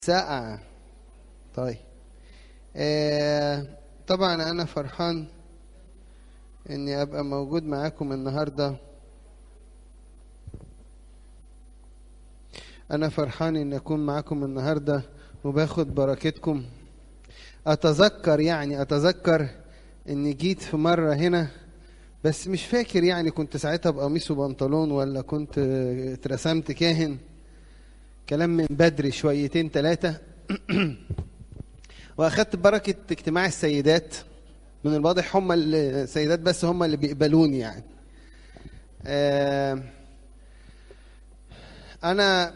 ساقعة طيب آه طبعا أنا فرحان إني أبقى موجود معاكم النهاردة أنا فرحان إني أكون معاكم النهاردة وباخد بركتكم أتذكر يعني أتذكر إني جيت في مرة هنا بس مش فاكر يعني كنت ساعتها بقميص وبنطلون ولا كنت اترسمت كاهن كلام من بدري شويتين ثلاثة واخدت بركة اجتماع السيدات من الواضح هم السيدات بس هم اللي بيقبلوني يعني آه انا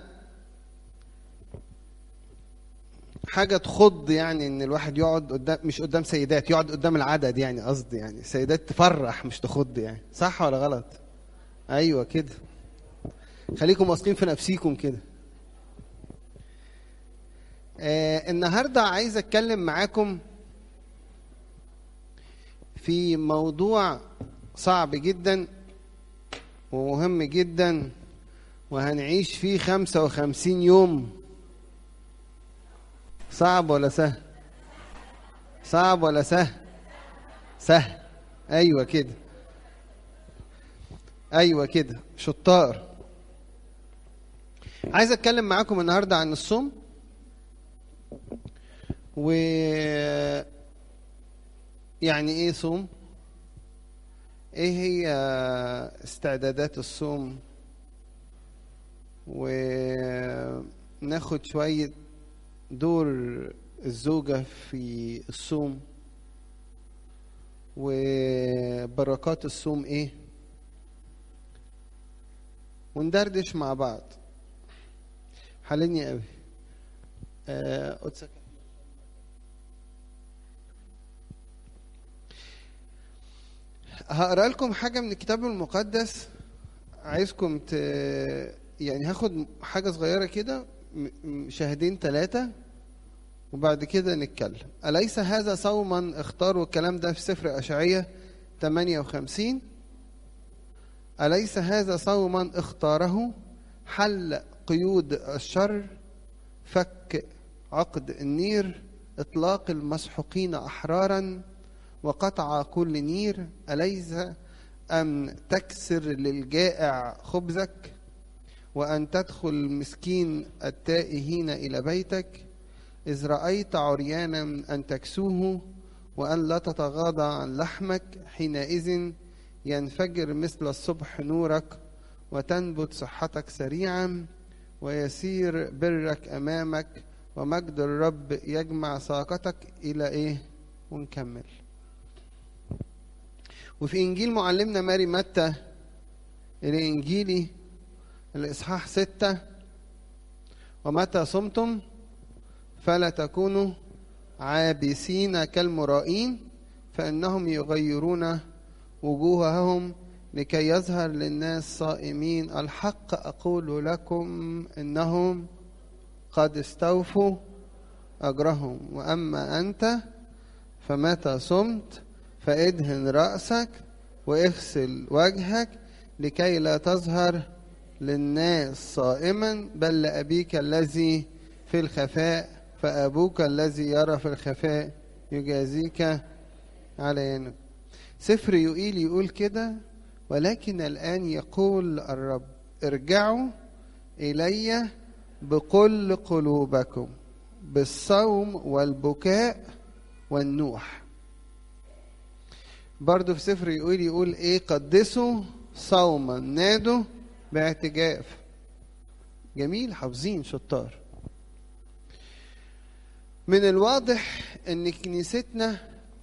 حاجة تخض يعني ان الواحد يقعد قدام مش قدام سيدات يقعد قدام العدد يعني قصدي يعني سيدات تفرح مش تخض يعني صح ولا غلط ايوه كده خليكم واثقين في نفسيكم كده آه النهارده عايز اتكلم معاكم في موضوع صعب جدا ومهم جدا وهنعيش فيه خمسة وخمسين يوم صعب ولا سهل صعب ولا سهل سهل ايوه كده ايوه كده شطار عايز اتكلم معاكم النهارده عن الصوم و يعني ايه صوم ايه هي استعدادات الصوم وناخد شويه دور الزوجة في الصوم وبركات الصوم ايه وندردش مع بعض حاليني قوي آه هقرا لكم حاجه من الكتاب المقدس عايزكم ت... يعني هاخد حاجه صغيره كده شاهدين ثلاثة وبعد كده نتكلم أليس هذا صوما اختاروا الكلام ده في سفر أشعية 58 أليس هذا صوما اختاره حل قيود الشر فك عقد النير إطلاق المسحوقين أحرارا وقطع كل نير أليس أن تكسر للجائع خبزك وأن تدخل المسكين التائهين إلى بيتك إذ رأيت عريانا أن تكسوه وأن لا تتغاضى عن لحمك حينئذ ينفجر مثل الصبح نورك وتنبت صحتك سريعا ويسير برك أمامك ومجد الرب يجمع ساقتك إلى إيه ونكمل وفي إنجيل معلمنا ماري متى الإنجيلي الإصحاح ستة ومتى صمتم فلا تكونوا عابسين كالمرائين فإنهم يغيرون وجوههم لكي يظهر للناس صائمين الحق أقول لكم إنهم قد استوفوا أجرهم وأما أنت فمتى صمت فادهن رأسك واغسل وجهك لكي لا تظهر للناس صائما بل لأبيك الذي في الخفاء فأبوك الذي يرى في الخفاء يجازيك على ينك سفر يقيل يقول كده ولكن الآن يقول الرب ارجعوا إلي بكل قلوبكم بالصوم والبكاء والنوح برضو في سفر يقول يقول ايه قدسوا صوما نادوا باعتجاف جميل حافظين شطار من الواضح ان كنيستنا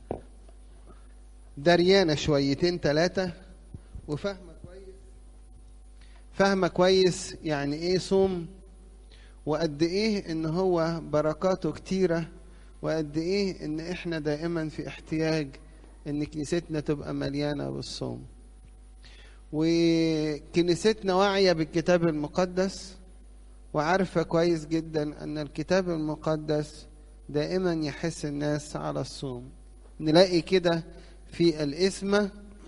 دريانة شويتين ثلاثة وفاهمة كويس فاهمة كويس يعني ايه صوم وقد ايه ان هو بركاته كتيرة وقد ايه ان احنا دائما في احتياج ان كنيستنا تبقى مليانة بالصوم وكنيستنا واعية بالكتاب المقدس وعارفة كويس جدا أن الكتاب المقدس دائما يحس الناس على الصوم نلاقي كده في الاسمة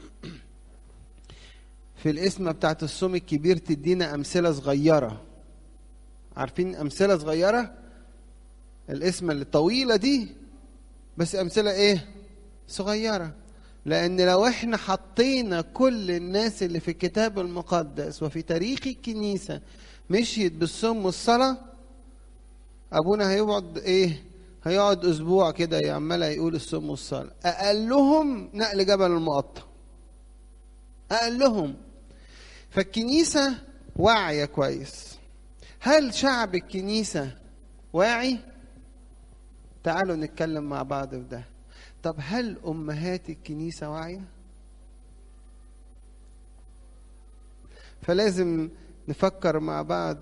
في الاسمة بتاعت الصوم الكبير تدينا أمثلة صغيرة عارفين أمثلة صغيرة الاسم الطويلة دي بس أمثلة إيه صغيرة لأن لو إحنا حطينا كل الناس اللي في الكتاب المقدس وفي تاريخ الكنيسة مشيت بالصوم والصلاة أبونا هيقعد إيه هيقعد أسبوع كده عمال يقول الصوم والصلاة أقلهم نقل جبل المقطع أقلهم فالكنيسة واعية كويس هل شعب الكنيسة واعي؟ تعالوا نتكلم مع بعض في ده طب هل أمهات الكنيسة واعية؟ فلازم نفكر مع بعض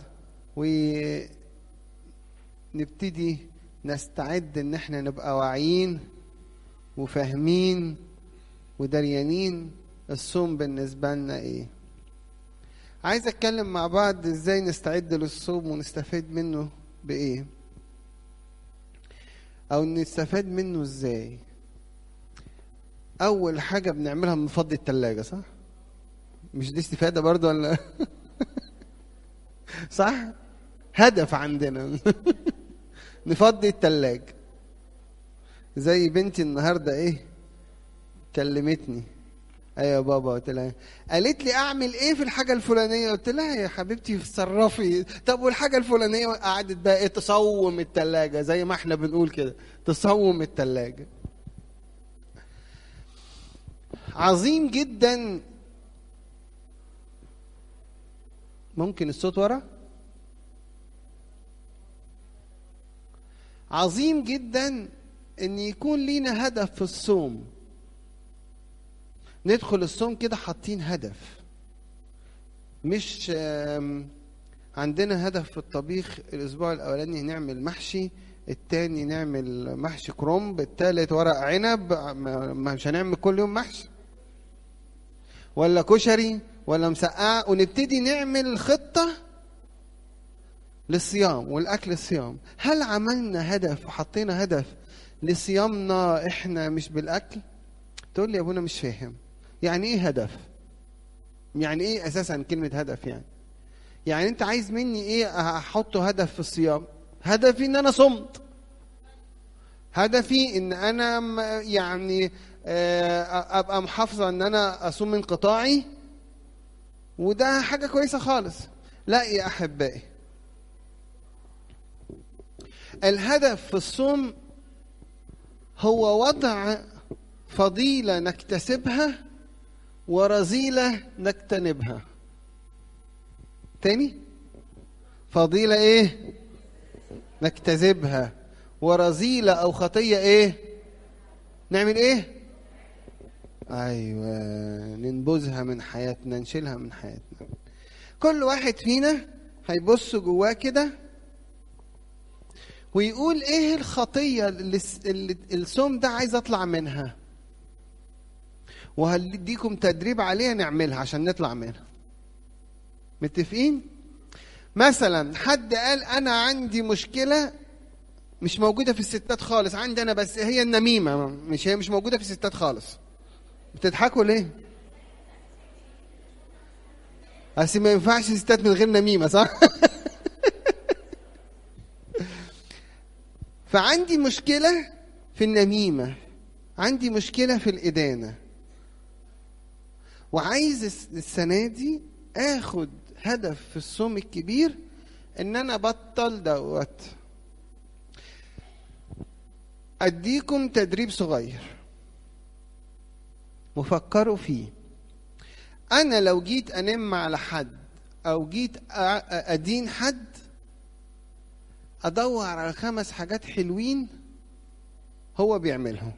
ونبتدي نستعد ان احنا نبقى واعيين وفاهمين ودريانين الصوم بالنسبة لنا ايه عايز اتكلم مع بعض ازاي نستعد للصوم ونستفاد منه بايه او نستفاد منه ازاي اول حاجة بنعملها بنفضي التلاجة صح مش دي استفادة برضو ولا صح هدف عندنا نفضي التلاج زي بنتي النهارده ايه كلمتني ايوه يا بابا قلت لها قالت لي اعمل ايه في الحاجه الفلانيه قلت لها يا حبيبتي تصرفي طب والحاجه الفلانيه قعدت بقى ايه تصوم التلاجه زي ما احنا بنقول كده تصوم التلاجه عظيم جدا ممكن الصوت ورا عظيم جدا ان يكون لينا هدف في الصوم ندخل الصوم كده حاطين هدف مش عندنا هدف في الطبيخ الاسبوع الاولاني نعمل محشي التاني نعمل محشي كرنب التالت ورق عنب مش هنعمل كل يوم محشي ولا كشري ولا مسقعه ونبتدي نعمل خطه للصيام والاكل الصيام هل عملنا هدف وحطينا هدف لصيامنا احنا مش بالاكل تقول لي يا ابونا مش فاهم يعني ايه هدف يعني ايه اساسا كلمه هدف يعني يعني انت عايز مني ايه احطه هدف في الصيام هدفي ان انا صمت هدفي ان انا يعني ابقى محافظه ان انا اصوم من قطاعي وده حاجه كويسه خالص لا يا احبائي الهدف في الصوم هو وضع فضيلة نكتسبها ورذيلة نجتنبها تاني فضيلة ايه نكتسبها ورذيلة او خطية ايه نعمل ايه ايوه ننبذها من حياتنا نشيلها من حياتنا كل واحد فينا هيبص جواه كده ويقول ايه الخطية اللي, اللي الصوم ده عايز اطلع منها وهديكم تدريب عليها نعملها عشان نطلع منها متفقين مثلا حد قال انا عندي مشكلة مش موجودة في الستات خالص عندي انا بس هي النميمة مش هي مش موجودة في الستات خالص بتضحكوا ليه اصل ما ينفعش ستات من غير نميمة صح فعندي مشكلة في النميمة عندي مشكلة في الإدانة وعايز السنة دي آخد هدف في الصوم الكبير إن أنا بطل دوت أديكم تدريب صغير وفكروا فيه أنا لو جيت أنم على حد أو جيت أدين حد ادور على خمس حاجات حلوين هو بيعملهم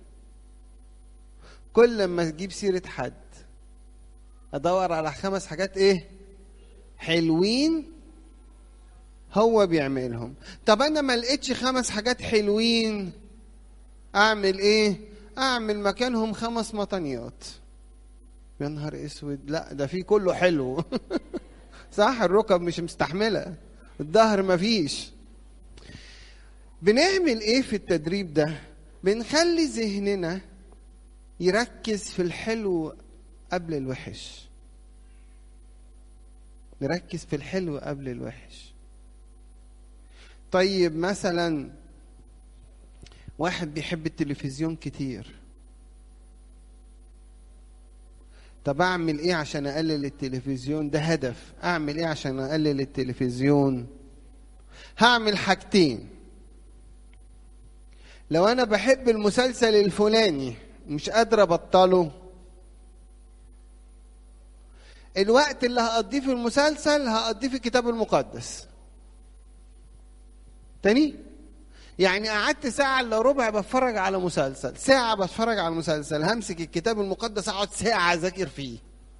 كل ما تجيب سيرة حد ادور على خمس حاجات ايه حلوين هو بيعملهم طب انا ما لقيتش خمس حاجات حلوين اعمل ايه اعمل مكانهم خمس مطنيات يا نهار اسود لا ده في كله حلو صح الركب مش مستحمله الظهر مفيش بنعمل ايه في التدريب ده بنخلي ذهننا يركز في الحلو قبل الوحش نركز في الحلو قبل الوحش طيب مثلا واحد بيحب التلفزيون كتير طب اعمل ايه عشان اقلل التلفزيون ده هدف اعمل ايه عشان اقلل التلفزيون هعمل حاجتين لو انا بحب المسلسل الفلاني مش قادر ابطله الوقت اللي هقضيه في المسلسل هقضيه في الكتاب المقدس تاني يعني قعدت ساعة الا ربع بتفرج على مسلسل ساعة بتفرج على مسلسل همسك الكتاب المقدس اقعد ساعة اذاكر فيه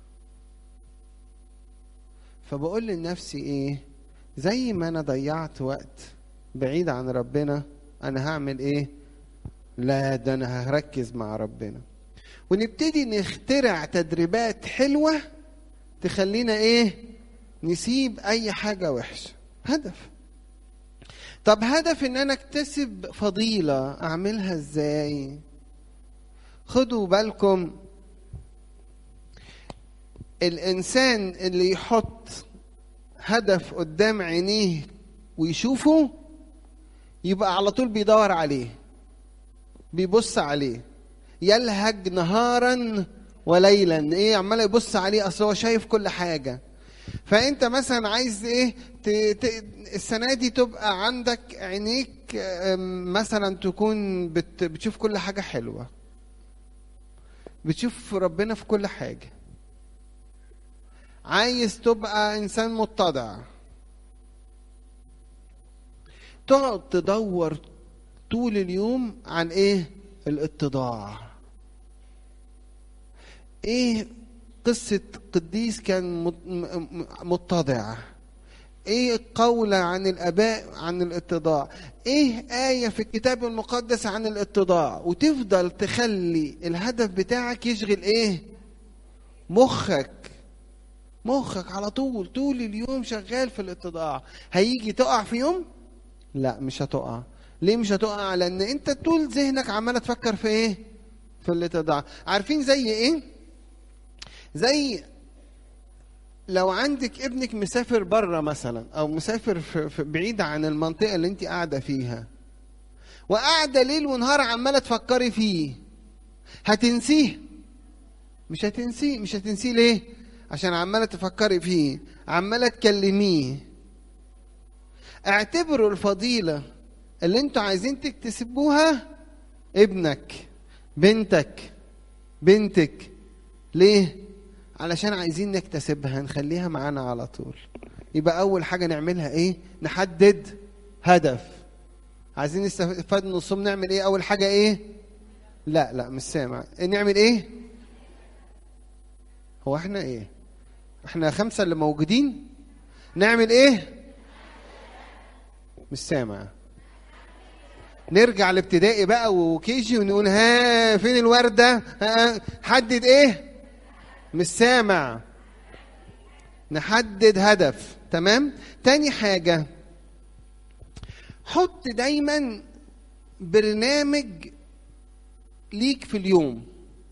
فبقول لنفسي ايه زي ما انا ضيعت وقت بعيد عن ربنا انا هعمل ايه لا ده انا هركز مع ربنا ونبتدي نخترع تدريبات حلوة تخلينا ايه نسيب اي حاجة وحشة هدف طب هدف ان انا اكتسب فضيلة اعملها ازاي خدوا بالكم الانسان اللي يحط هدف قدام عينيه ويشوفه يبقى على طول بيدور عليه بيبص عليه يلهج نهارا وليلا ايه عمال يبص عليه اصل هو شايف كل حاجه فانت مثلا عايز ايه ت... ت... السنه دي تبقى عندك عينيك مثلا تكون بت... بتشوف كل حاجه حلوه بتشوف ربنا في كل حاجه عايز تبقى انسان متضع تقعد تدور طول اليوم عن ايه الاتضاع ايه قصة قديس كان متضع ايه قولة عن الاباء عن الاتضاع ايه آية في الكتاب المقدس عن الاتضاع وتفضل تخلي الهدف بتاعك يشغل ايه مخك مخك على طول طول اليوم شغال في الاتضاع هيجي تقع في يوم لا مش هتقع ليه مش هتقع لان انت طول ذهنك عمال تفكر في ايه في الاتضاع عارفين زي ايه زي لو عندك ابنك مسافر بره مثلا او مسافر في في بعيد عن المنطقه اللي انت قاعده فيها وقاعده ليل ونهار عماله تفكري فيه هتنسيه مش هتنسيه مش هتنسيه ليه عشان عماله تفكري فيه عماله تكلميه اعتبروا الفضيله اللي انتوا عايزين تكتسبوها ابنك بنتك بنتك ليه علشان عايزين نكتسبها نخليها معانا على طول يبقى اول حاجه نعملها ايه نحدد هدف عايزين نستفاد من الصوم نعمل ايه اول حاجه ايه لا لا مش سامع نعمل ايه هو احنا ايه احنا خمسه اللي موجودين نعمل ايه مش سامع نرجع لابتدائي بقى وكيجي ونقول ها فين الورده ها حدد ايه مش سامع نحدد هدف تمام تاني حاجة حط دايما برنامج ليك في اليوم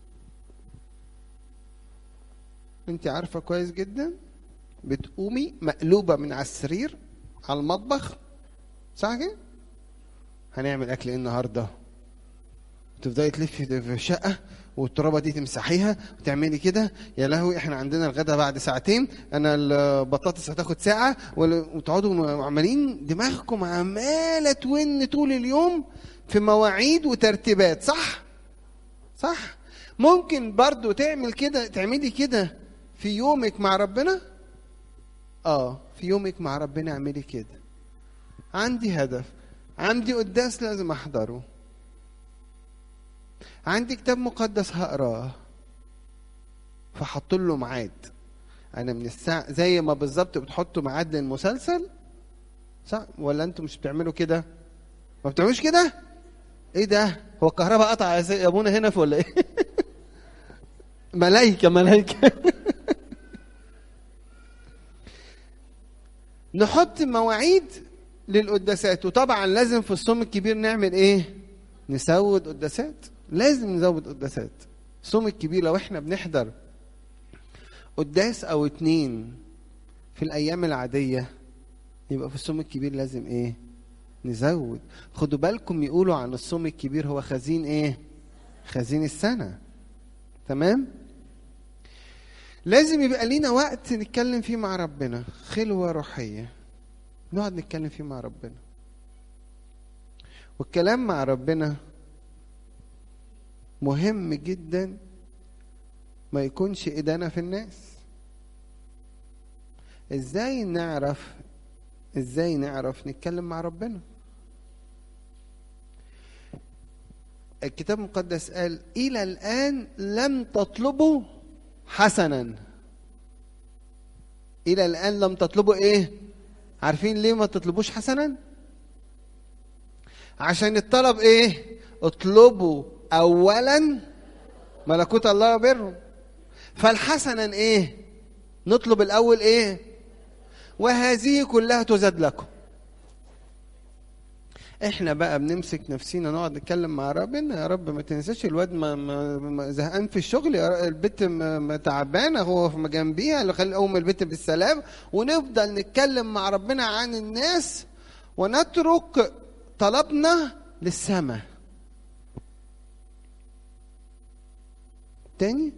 انت عارفة كويس جدا بتقومي مقلوبة من على السرير على المطبخ صح كده هنعمل اكل ايه النهارده تفضلي تلفي في الشقه والترابه دي تمسحيها وتعملي كده يا لهوي احنا عندنا الغدا بعد ساعتين انا البطاطس هتاخد ساعه وتقعدوا عمالين دماغكم عماله تون طول اليوم في مواعيد وترتيبات صح صح ممكن برضو تعمل كده تعملي كده في يومك مع ربنا اه في يومك مع ربنا اعملي كده عندي هدف عندي قداس لازم احضره عندي كتاب مقدس هقراه فحط له ميعاد انا من الساعه زي ما بالظبط بتحطوا ميعاد للمسلسل صح ولا انتوا مش بتعملوا كده ما بتعملوش كده ايه ده هو الكهرباء قطع يا ابونا هنا في ولا ايه ملايكه ملايكه نحط مواعيد للقداسات وطبعا لازم في الصوم الكبير نعمل ايه نسود قداسات لازم نزود قداسات الصوم الكبير لو احنا بنحضر قداس او اتنين في الايام العاديه يبقى في الصوم الكبير لازم ايه نزود خدوا بالكم يقولوا عن الصوم الكبير هو خزين ايه خزين السنة تمام لازم يبقى لينا وقت نتكلم فيه مع ربنا خلوة روحية نقعد نتكلم فيه مع ربنا والكلام مع ربنا مهم جدا ما يكونش إدانة في الناس ازاي نعرف ازاي نعرف نتكلم مع ربنا الكتاب المقدس قال الى الان لم تطلبوا حسنا الى الان لم تطلبوا ايه عارفين ليه ما تطلبوش حسنا عشان الطلب ايه اطلبوا اولا ملكوت الله وبره فالحسنا ايه نطلب الاول ايه وهذه كلها تزاد لكم احنا بقى بنمسك نفسينا نقعد نتكلم مع ربنا يا رب ما تنساش الواد ما, ما, ما زهقان في الشغل يا البت ما تعبانه هو في جنبيها اللي خلي ام البيت بالسلام ونفضل نتكلم مع ربنا عن الناس ونترك طلبنا للسماء تاني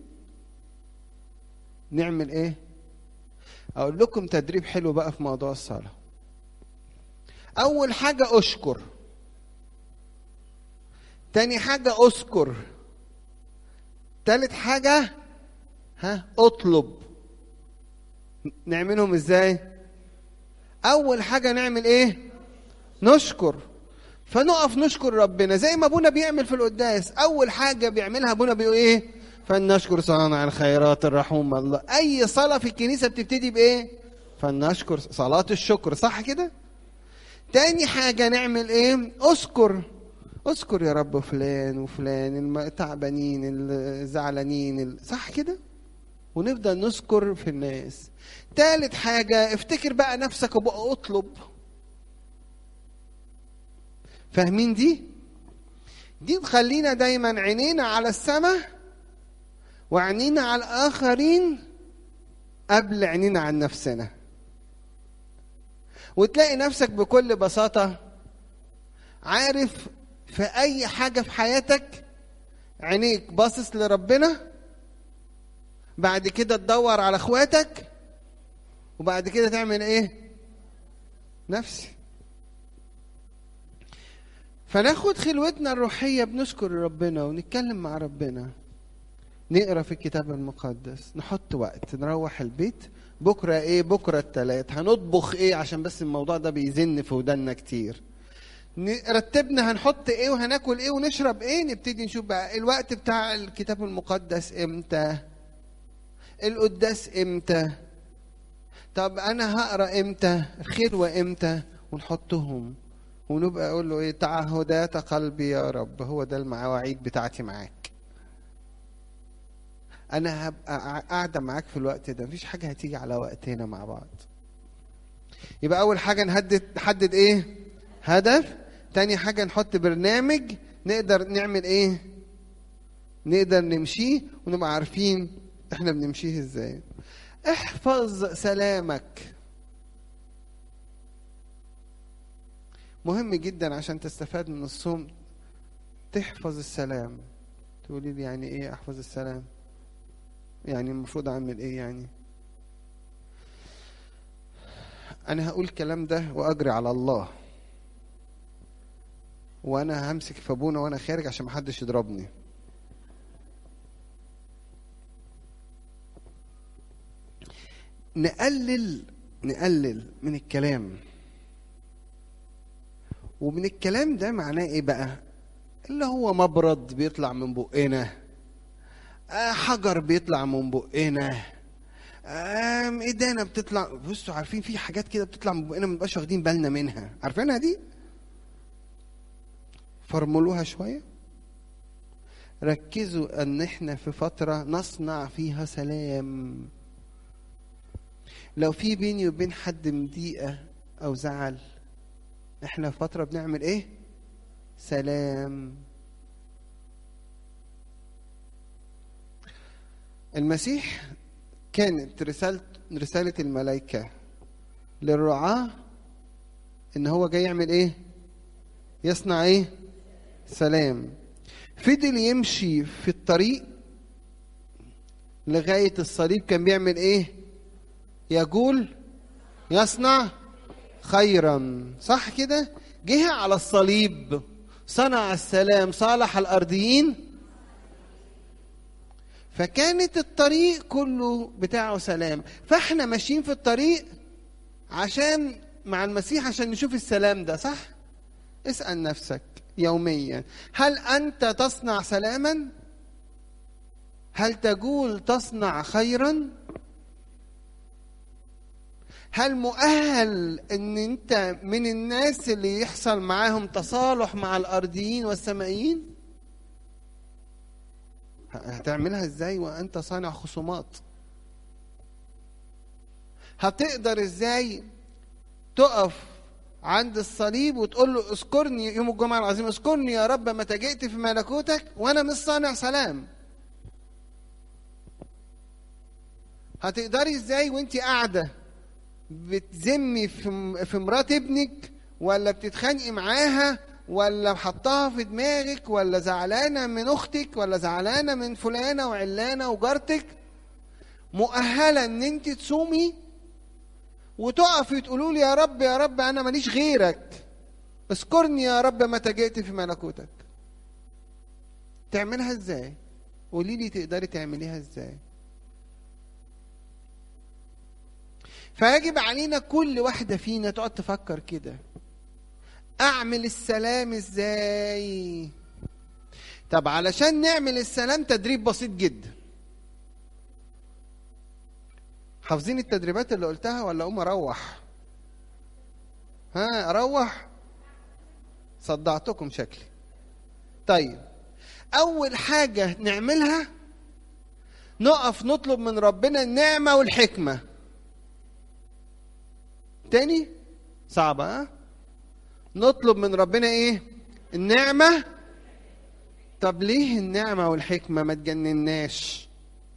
نعمل ايه اقول لكم تدريب حلو بقى في موضوع الصلاه اول حاجه اشكر تاني حاجه اذكر تالت حاجه ها اطلب نعملهم ازاي اول حاجه نعمل ايه نشكر فنقف نشكر ربنا زي ما ابونا بيعمل في القداس اول حاجه بيعملها ابونا بيقول ايه فلنشكر صانع الخيرات الرحوم الله اي صلاه في الكنيسه بتبتدي بايه فلنشكر صلاه الشكر صح كده تاني حاجه نعمل ايه اذكر اذكر يا رب فلان وفلان التعبانين الزعلانين صح كده ونفضل نذكر في الناس تالت حاجة افتكر بقى نفسك وبقى اطلب فاهمين دي دي تخلينا دايما عينينا على السماء وعينينا على الآخرين قبل عينينا عن نفسنا وتلاقي نفسك بكل بساطة عارف في أي حاجة في حياتك عينيك باصص لربنا بعد كده تدور على اخواتك وبعد كده تعمل ايه نفسي فناخد خلوتنا الروحية بنشكر ربنا ونتكلم مع ربنا نقرا في الكتاب المقدس نحط وقت نروح البيت بكرة ايه بكرة التلات هنطبخ ايه عشان بس الموضوع ده بيزن في ودنا كتير رتبنا هنحط ايه وهناكل ايه ونشرب ايه نبتدي نشوف بقى الوقت بتاع الكتاب المقدس امتى القداس امتى طب انا هقرا امتى الخلوه امتى ونحطهم ونبقى اقول له ايه تعهدات قلبي يا رب هو ده المواعيد بتاعتي معاك انا هبقى قاعده معاك في الوقت ده مفيش حاجه هتيجي على وقتنا مع بعض يبقى اول حاجه نحدد نحدد ايه هدف تاني حاجه نحط برنامج نقدر نعمل ايه نقدر نمشيه ونبقى عارفين احنا بنمشيه ازاي احفظ سلامك مهم جدا عشان تستفاد من الصوم تحفظ السلام تقولي لي يعني ايه احفظ السلام يعني المفروض اعمل ايه يعني انا هقول الكلام ده واجري على الله وانا همسك في ابونا وانا خارج عشان محدش يضربني نقلل نقلل من الكلام ومن الكلام ده معناه ايه بقى اللي هو مبرد بيطلع من بقنا آه حجر بيطلع من بقنا آه ايدينا بتطلع بصوا عارفين في حاجات كده بتطلع من بقنا ما بنبقاش واخدين بالنا منها عارفينها دي فرملوها شويه ركزوا ان احنا في فتره نصنع فيها سلام لو في بيني وبين حد مضيقة أو زعل إحنا في فترة بنعمل إيه؟ سلام المسيح كانت رسالة رسالة الملائكة للرعاة إن هو جاي يعمل إيه؟ يصنع ايه سلام فضل يمشي في الطريق لغاية الصليب كان بيعمل ايه يقول يصنع خيرا صح كده جه على الصليب صنع السلام صالح الارضيين فكانت الطريق كله بتاعه سلام فاحنا ماشيين في الطريق عشان مع المسيح عشان نشوف السلام ده صح اسال نفسك يوميا هل انت تصنع سلاما هل تقول تصنع خيرا هل مؤهل ان انت من الناس اللي يحصل معاهم تصالح مع الارضيين والسمائيين هتعملها ازاي وانت صانع خصومات هتقدر ازاي تقف عند الصليب وتقول له اذكرني يوم الجمعه العظيم اذكرني يا رب متى جئت في ملكوتك وانا مش صانع سلام هتقدري ازاي وانت قاعده بتذمي في في مرات ابنك ولا بتتخانقي معاها ولا حطاها في دماغك ولا زعلانه من اختك ولا زعلانه من فلانه وعلانه وجارتك مؤهله ان انت تصومي وتقفي تقولوا لي يا رب يا رب انا ماليش غيرك اذكرني يا رب متى جئت في ملكوتك تعملها ازاي قولي لي تقدري تعمليها ازاي فيجب علينا كل واحدة فينا تقعد تفكر كده أعمل السلام إزاي؟ طب علشان نعمل السلام تدريب بسيط جدا حافظين التدريبات اللي قلتها ولا أقوم أروح؟ ها أروح؟ صدعتكم شكلي طيب أول حاجة نعملها نقف نطلب من ربنا النعمة والحكمة تاني صعبة ها نطلب من ربنا ايه النعمة طب ليه النعمة والحكمة ما تجنناش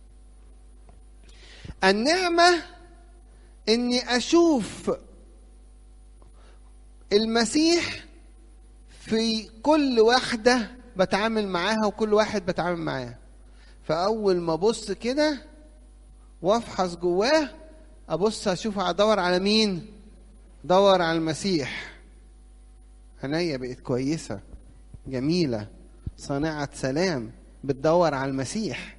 النعمة اني اشوف المسيح في كل واحدة بتعامل معاها وكل واحد بتعامل معاه فأول ما أبص كده وأفحص جواه أبص أشوف أدور على مين دور على المسيح عينيا بقت كويسة جميلة صانعة سلام بتدور على المسيح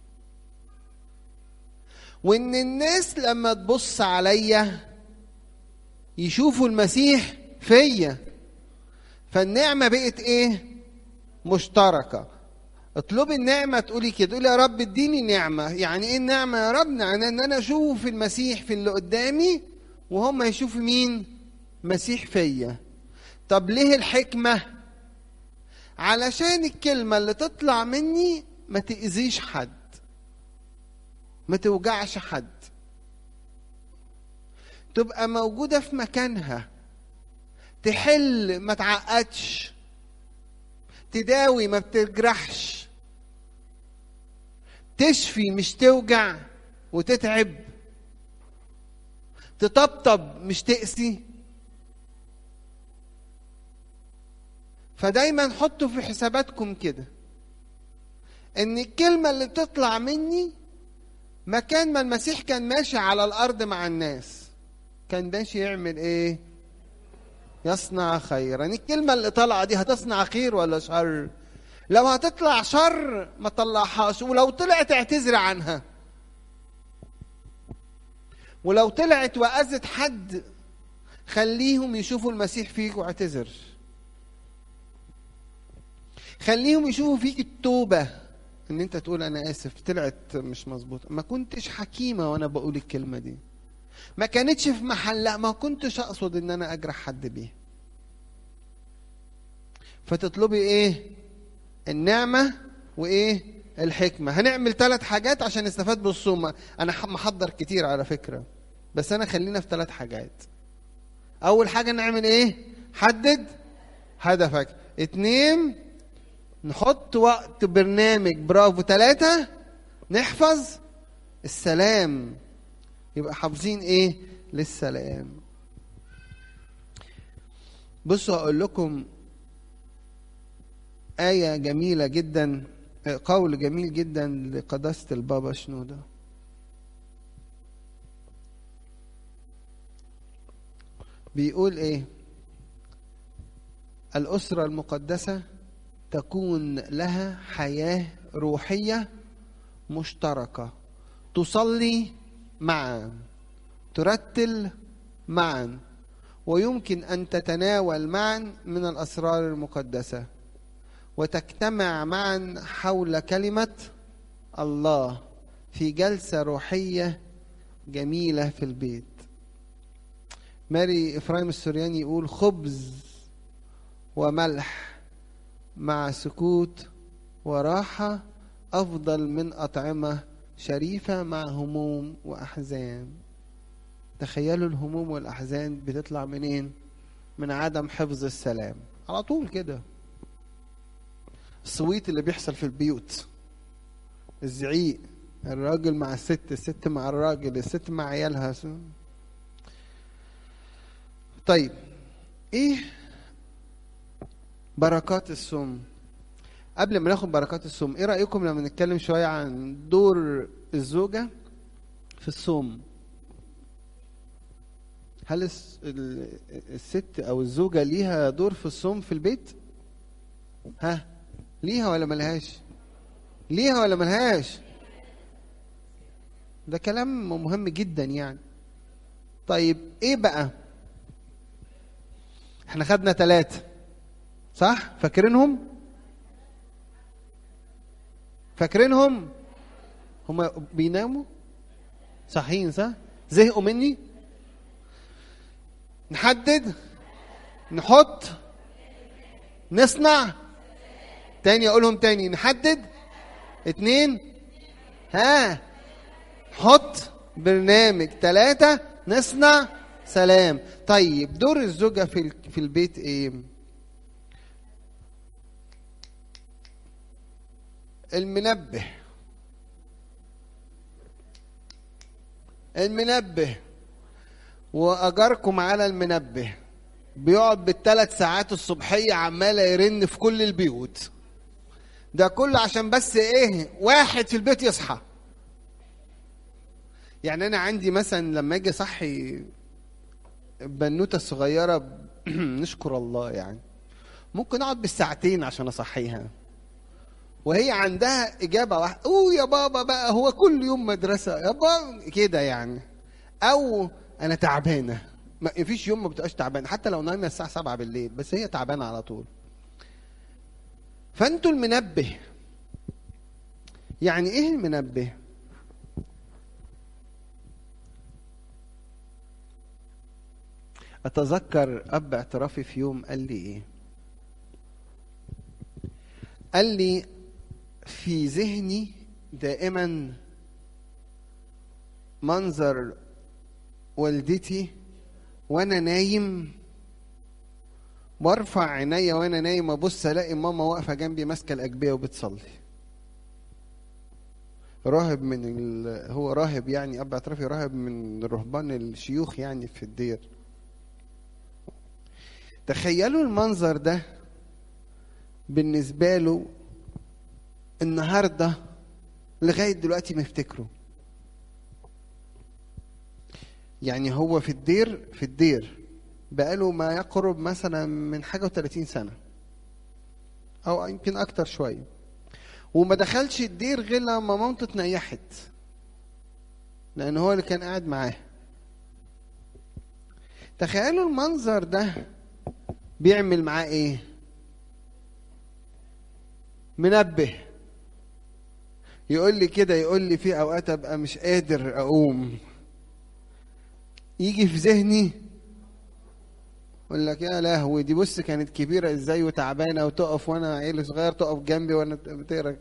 وإن الناس لما تبص عليا يشوفوا المسيح فيا فالنعمة بقت إيه؟ مشتركة اطلبي النعمة تقولي كده تقولي يا رب اديني نعمة يعني ايه النعمة يا رب يعني ان انا اشوف المسيح في اللي قدامي وهم يشوفوا مين مسيح فيا طب ليه الحكمة علشان الكلمة اللي تطلع مني ما تأذيش حد ما توجعش حد تبقى موجودة في مكانها تحل ما تعقدش تداوي ما بتجرحش تشفي مش توجع وتتعب تطبطب مش تقسي فدايما حطوا في حساباتكم كده ان الكلمة اللي بتطلع مني مكان ما المسيح كان ماشي على الارض مع الناس كان ماشي يعمل ايه يصنع خيرا الكلمة اللي طالعة دي هتصنع خير ولا شر لو هتطلع شر ما طلعهاش ولو طلعت اعتذر عنها ولو طلعت وأذت حد خليهم يشوفوا المسيح فيك واعتذر خليهم يشوفوا فيك التوبة ان انت تقول انا اسف طلعت مش مظبوطة ما كنتش حكيمة وانا بقول الكلمة دي ما كانتش في محلها ما كنتش اقصد ان انا اجرح حد بيها فتطلبي ايه النعمة وايه الحكمة هنعمل ثلاث حاجات عشان نستفاد بالصوم انا محضر كتير على فكرة بس انا خلينا في ثلاث حاجات اول حاجة نعمل ايه حدد هدفك اتنين نحط وقت برنامج برافو ثلاثة نحفظ السلام يبقى حافظين ايه للسلام بصوا اقول لكم آية جميلة جدا قول جميل جدا لقداسة البابا شنودة بيقول ايه الأسرة المقدسة تكون لها حياة روحية مشتركة تصلي معا ترتل معا ويمكن أن تتناول معا من الأسرار المقدسة وتجتمع معا حول كلمة الله في جلسة روحية جميلة في البيت ماري إفرايم السورياني يقول خبز وملح مع سكوت وراحة أفضل من أطعمة شريفة مع هموم وأحزان تخيلوا الهموم والأحزان بتطلع منين من عدم حفظ السلام على طول كده الصويت اللي بيحصل في البيوت الزعيق الراجل مع الست الست مع الراجل الست مع عيالها طيب ايه بركات الصوم قبل ما ناخد بركات الصوم ايه رايكم لما نتكلم شويه عن دور الزوجه في الصوم هل الست او الزوجه ليها دور في الصوم في البيت ها ليها ولا ملهاش ليها ولا ملهاش ده كلام مهم جدا يعني طيب ايه بقى احنا خدنا ثلاثة صح فاكرينهم فاكرينهم هما بيناموا صحيين صح زهقوا مني نحدد نحط نصنع تاني اقولهم تاني نحدد اتنين ها حط برنامج ثلاثة نصنع سلام طيب دور الزوجة في في البيت ايه المنبه المنبه واجركم على المنبه بيقعد بالثلاث ساعات الصبحيه عماله يرن في كل البيوت ده كله عشان بس ايه واحد في البيت يصحى يعني انا عندي مثلا لما اجي اصحي البنوته الصغيره نشكر الله يعني ممكن اقعد بالساعتين عشان اصحيها وهي عندها اجابه واحده اوه يا بابا بقى هو كل يوم مدرسه يا بابا كده يعني او انا تعبانه ما فيش يوم ما بتبقاش تعبانه حتى لو نايمه الساعه 7 بالليل بس هي تعبانه على طول فانتوا المنبه يعني ايه المنبه اتذكر اب اعترافي في يوم قال لي ايه قال لي في ذهني دائما منظر والدتي وانا نايم وارفع عينيا وانا نايم ابص الاقي ماما واقفه جنبي ماسكه الاجبيه وبتصلي راهب من ال... هو راهب يعني اب اعترافي راهب من رهبان الشيوخ يعني في الدير تخيلوا المنظر ده بالنسبه له النهارده لغايه دلوقتي مفتكره يعني هو في الدير في الدير بقاله ما يقرب مثلا من حاجة و30 سنة أو يمكن أكتر شوية وما دخلش الدير غير لما مامته اتنيحت لأن هو اللي كان قاعد معاه تخيلوا المنظر ده بيعمل معاه ايه منبه يقول لي كده يقول لي في اوقات ابقى مش قادر اقوم يجي في ذهني اقول لك يا لهوي دي بص كانت كبيره ازاي وتعبانه وتقف وانا عيل صغير تقف جنبي وانا بتقرا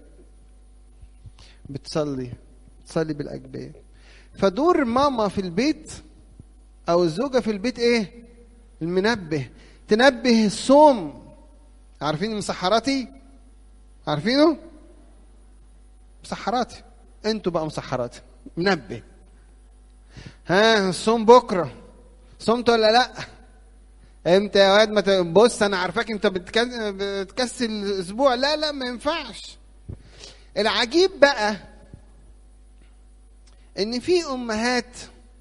بتصلي بتصلي بالاجبيه فدور ماما في البيت او الزوجه في البيت ايه المنبه تنبه الصوم عارفين مسحراتي عارفينه مسحراتي انتوا بقى مسحراتي منبه ها الصوم بكره صمت ولا لا امتى يا واد ما ت- بص انا عارفاك انت بتكس- بتكسل اسبوع لا لا ما ينفعش العجيب بقى ان في امهات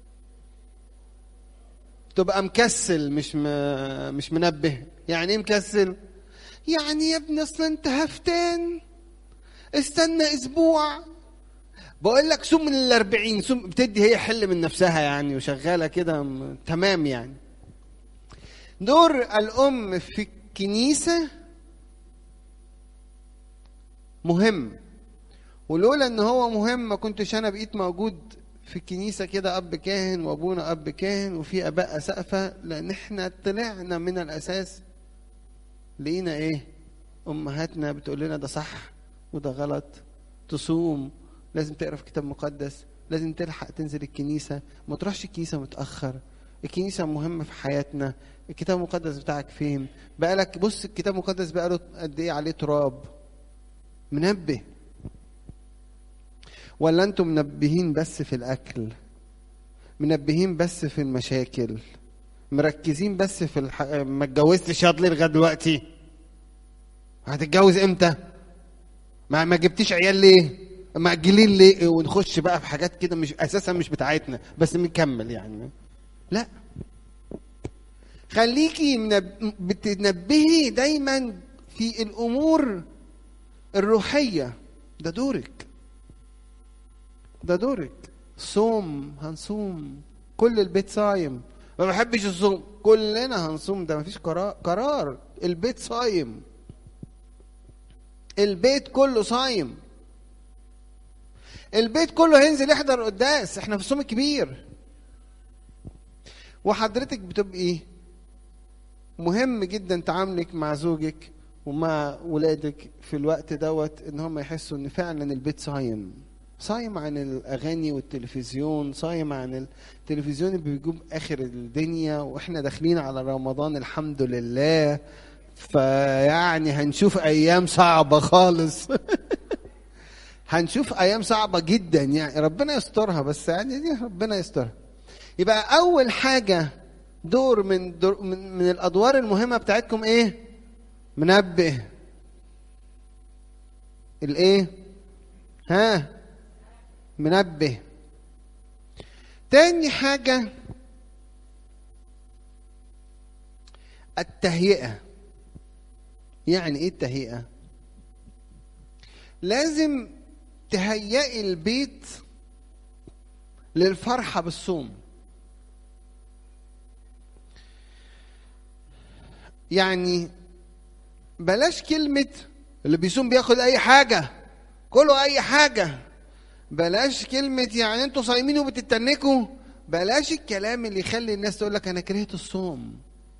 تبقى مكسل مش م... مش منبه يعني ايه مكسل يعني يا ابني اصل انت هفتان استنى اسبوع بقول لك سم من الأربعين سم بتدي هي حل من نفسها يعني وشغالة كده م- تمام يعني دور الأم في الكنيسة مهم ولولا ان هو مهم ما كنتش انا بقيت موجود في الكنيسة كده أب كاهن وأبونا أب كاهن وفي آباء سقفة لأن إحنا طلعنا من الأساس لقينا إيه؟ أمهاتنا بتقول لنا ده صح وده غلط تصوم لازم تقرا في كتاب مقدس لازم تلحق تنزل الكنيسة ما تروحش الكنيسة متأخر الكنيسة مهمة في حياتنا الكتاب المقدس بتاعك فين بقالك بص الكتاب المقدس بقاله قد ايه عليه تراب منبه ولا انتم منبهين بس في الاكل منبهين بس في المشاكل مركزين بس في الح... ما اتجوزتش ياض ليه لغايه دلوقتي هتتجوز امتى ما ما جبتيش عيال ليه مأجلين ليه ونخش بقى في حاجات كده مش اساسا مش بتاعتنا بس بنكمل يعني لا خليكي منب... بتنبهي دايما في الامور الروحيه ده دورك ده دورك صوم هنصوم كل البيت صايم ما بحبش الصوم كلنا هنصوم ده مفيش قرار قرار البيت صايم البيت كله صايم البيت كله هينزل يحضر قداس احنا في الصوم الكبير وحضرتك بتبقي مهم جدا تعاملك مع زوجك ومع ولادك في الوقت دوت ان هم يحسوا ان فعلا البيت صايم صايم عن الاغاني والتلفزيون صايم عن التلفزيون اللي بيجيب اخر الدنيا واحنا داخلين على رمضان الحمد لله فيعني هنشوف ايام صعبه خالص هنشوف ايام صعبه جدا يعني ربنا يسترها بس يعني دي ربنا يسترها يبقى اول حاجه دور من دور من, من الادوار المهمه بتاعتكم ايه منبه الايه ها منبه تاني حاجه التهيئه يعني ايه التهيئه لازم تهيئي البيت للفرحه بالصوم يعني بلاش كلمة اللي بيصوم بياخد أي حاجة كله أي حاجة بلاش كلمة يعني أنتوا صايمين وبتتنكوا بلاش الكلام اللي يخلي الناس تقول لك أنا كرهت الصوم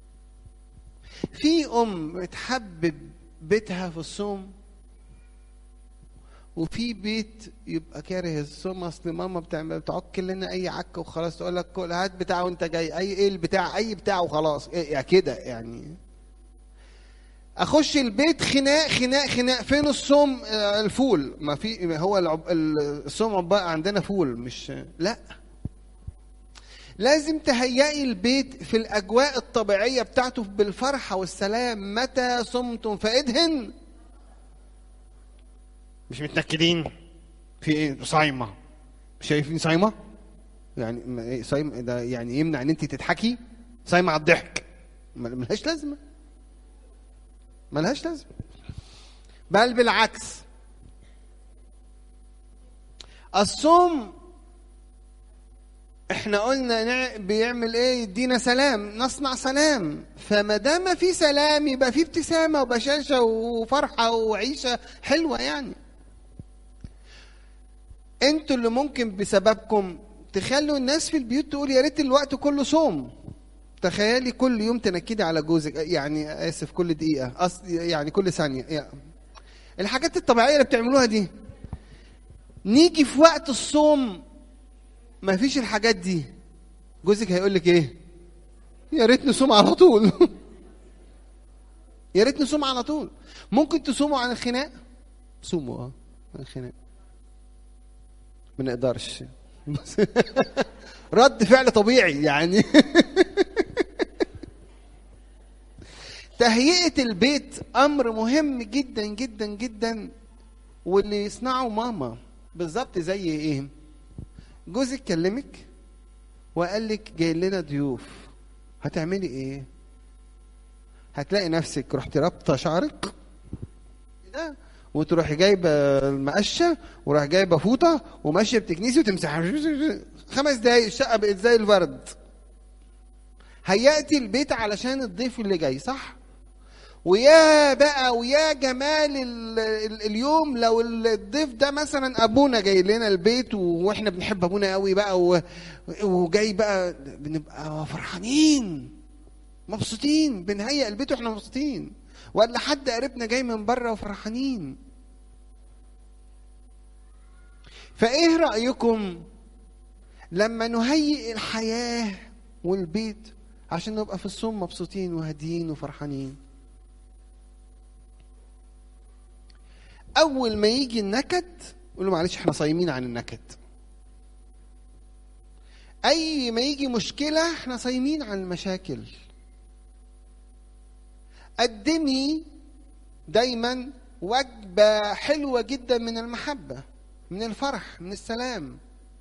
في أم بتحبب بيتها في الصوم وفي بيت يبقى كاره الصوم اصل ماما بتعمل بتعك لنا اي عك وخلاص تقول لك كل هات بتاع وانت جاي اي ايه البتاع اي بتاع وخلاص إيه يعني كده يعني اخش البيت خناق خناق خناق فين الصوم آه، الفول ما في هو العب الصوم عبارة عندنا فول مش لا لازم تهيئي البيت في الاجواء الطبيعيه بتاعته بالفرحه والسلام متى صمتم فادهن مش متنكدين في ايه صايمه شايفين صايمه يعني ما إيه صايم ده يعني يمنع ان انت تضحكي صايمه على الضحك ما- ملهاش لازمه ملهاش لازمه بل بالعكس الصوم احنا قلنا نع- بيعمل ايه يدينا سلام نصنع سلام فما دام في سلام يبقى في ابتسامه وبشاشه وفرحه وعيشه حلوه يعني انتوا اللي ممكن بسببكم تخلوا الناس في البيوت تقول يا ريت الوقت كله صوم تخيلي كل يوم تنكدي على جوزك يعني اسف كل دقيقه أص... يعني كل ثانيه يعني الحاجات الطبيعيه اللي بتعملوها دي نيجي في وقت الصوم ما فيش الحاجات دي جوزك هيقول لك ايه يا ريت نصوم على طول يا ريت نصوم على طول ممكن تصوموا عن الخناق صوموا اه عن الخناق ما نقدرش رد فعل طبيعي يعني تهيئه البيت امر مهم جدا جدا جدا واللي يصنعه ماما بالظبط زي ايه جوزك كلمك وقال لك جاي لنا ضيوف هتعملي ايه هتلاقي نفسك رحتي رابطه شعرك كده وتروحي جايبه المقشه وراح جايبه فوطه وماشيه بتكنيسي وتمسح خمس دقايق الشقه بقت زي الورد هيأتي البيت علشان الضيف اللي جاي صح ويا بقى ويا جمال ال ال اليوم لو الضيف ده مثلا ابونا جاي لنا البيت واحنا بنحب ابونا قوي بقى و- وجاي بقى بنبقى فرحانين مبسوطين بنهيئ البيت واحنا مبسوطين ولا حد قريبنا جاي من بره وفرحانين فايه رايكم لما نهيئ الحياه والبيت عشان نبقى في الصوم مبسوطين وهاديين وفرحانين اول ما يجي النكد قول له معلش احنا صايمين عن النكد اي ما يجي مشكله احنا صايمين عن المشاكل قدمي دايما وجبه حلوه جدا من المحبه من الفرح من السلام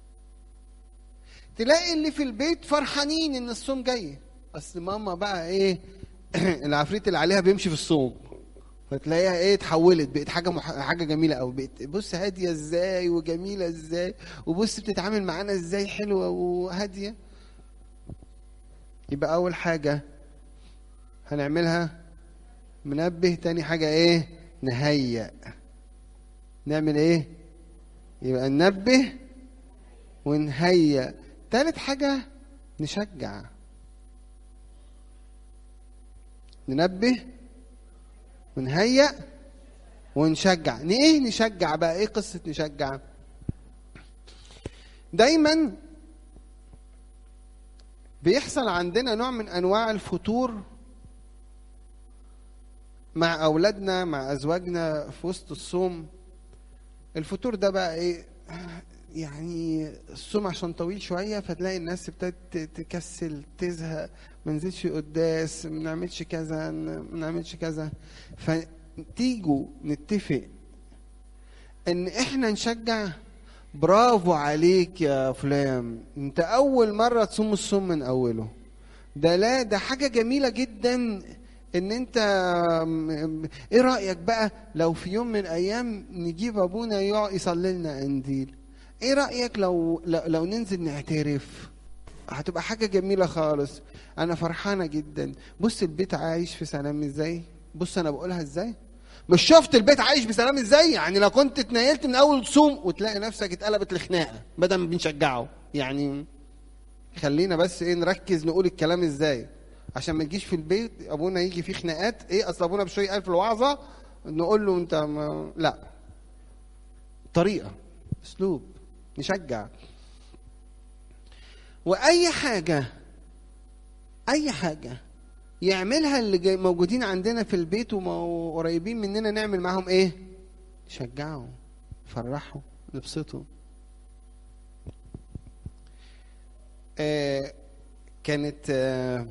تلاقي اللي في البيت فرحانين ان الصوم جاي اصل ماما بقى ايه العفريت اللي عليها بيمشي في الصوم فتلاقيها ايه اتحولت بقت حاجه مح... حاجه جميله قوي بقت بص هاديه ازاي وجميله ازاي وبص بتتعامل معانا ازاي حلوه وهاديه يبقى اول حاجه هنعملها منبه تاني حاجه ايه نهيئ نعمل ايه يبقى ننبه ونهيئ تالت حاجه نشجع ننبه ونهيئ ونشجع ايه نشجع بقى ايه قصه نشجع دايما بيحصل عندنا نوع من انواع الفتور مع اولادنا مع ازواجنا في وسط الصوم الفتور ده بقى ايه يعني الصوم عشان طويل شويه فتلاقي الناس ابتدت تكسل تزهق ما نزلش قداس ما نعملش كذا ما نعملش كذا فتيجوا نتفق ان احنا نشجع برافو عليك يا فلان انت اول مره تصوم الصوم من اوله ده لا ده حاجه جميله جدا ان انت ايه رايك بقى لو في يوم من الايام نجيب ابونا يقعد يصلي لنا قنديل ايه رايك لو لو, لو ننزل نعترف هتبقى حاجه جميله خالص انا فرحانه جدا بص البيت عايش في سلام ازاي بص انا بقولها ازاي مش شفت البيت عايش بسلام ازاي يعني لو كنت اتنيلت من اول صوم وتلاقي نفسك اتقلبت لخناقه بدل ما بنشجعه يعني خلينا بس ايه نركز نقول الكلام ازاي عشان ما تجيش في البيت ابونا يجي فيه خناقات ايه اصل ابونا بشوي قال في الوعظه نقول له انت ما لا طريقه اسلوب نشجع واي حاجه اي حاجه يعملها اللي جاي موجودين عندنا في البيت وقريبين مننا نعمل معاهم ايه نشجعهم نفرحهم نبسطهم آه كانت آه